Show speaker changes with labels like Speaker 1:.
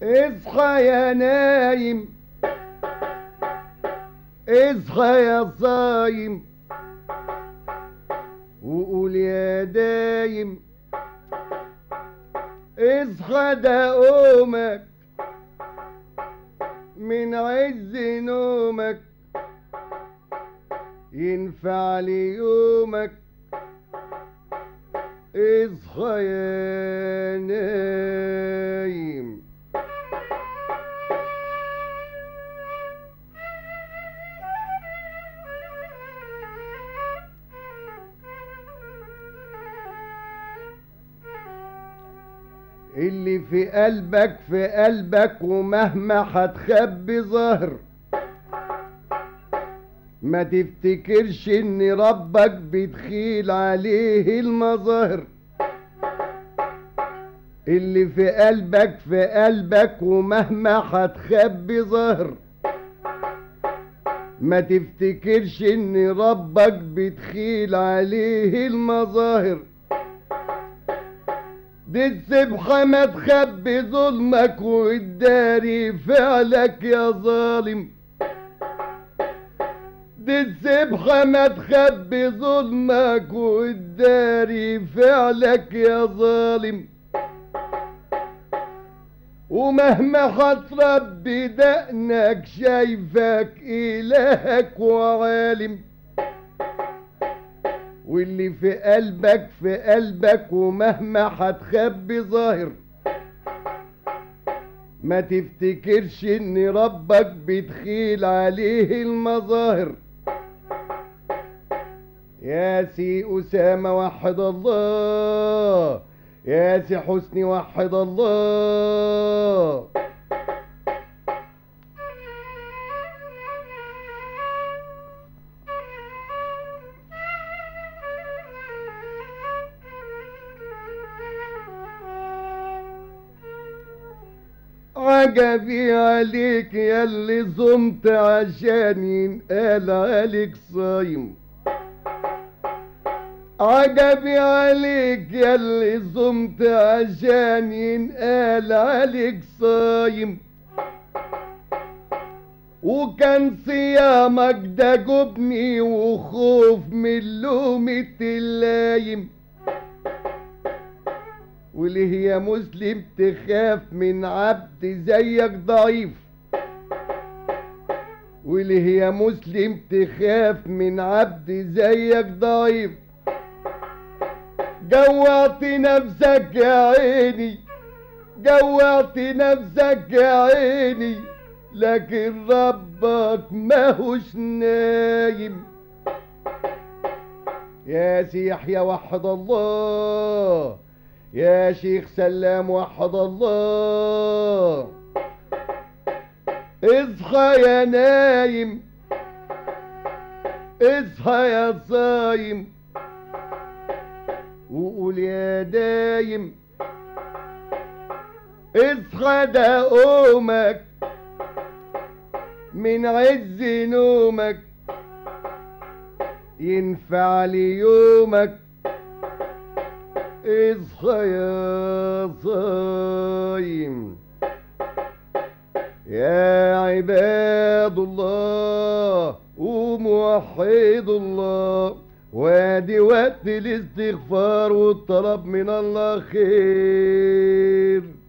Speaker 1: اصحى يا نايم اصحى يا صايم وقول يا دايم اصحى ده قومك من عز نومك ينفع ليومك اصحى يا نايم اللي في قلبك في قلبك ومهما هتخبي ظهر ما تفتكرش ان ربك بتخيل عليه المظاهر اللي في قلبك في قلبك ومهما هتخبي ظهر ما تفتكرش ان ربك بتخيل عليه المظاهر دي السبحة ما تخبي ظلمك وتداري فعلك يا ظالم دي السبحة ما تخبي ظلمك وتداري فعلك يا ظالم ومهما هتربي دقنك شايفك إلهك وعالم واللي في قلبك في قلبك ومهما هتخبي ظاهر ما تفتكرش ان ربك بتخيل عليه المظاهر يا سي أسامة وحد الله يا سي حسني وحد الله عجبي عليك يا اللي صمت عشان ينقال عليك صايم عجبي عليك يا اللي صمت عشان ينقال عليك صايم وكان صيامك ده جبني وخوف من لومة اللايم وليه يا مسلم تخاف من عبد زيك ضعيف وليه يا مسلم تخاف من عبد زيك ضعيف جوعت نفسك يا عيني جوعت نفسك يا عيني لكن ربك ماهوش نايم يا سي يحيى وحد الله يا شيخ سلام وحد الله اصحى يا نايم اصحى يا صايم وقول يا دايم اصحى ده قومك من عز نومك ينفع ليومك اصحى يا صايم يا عباد الله وموحد الله وادي وقت الاستغفار والطلب من الله خير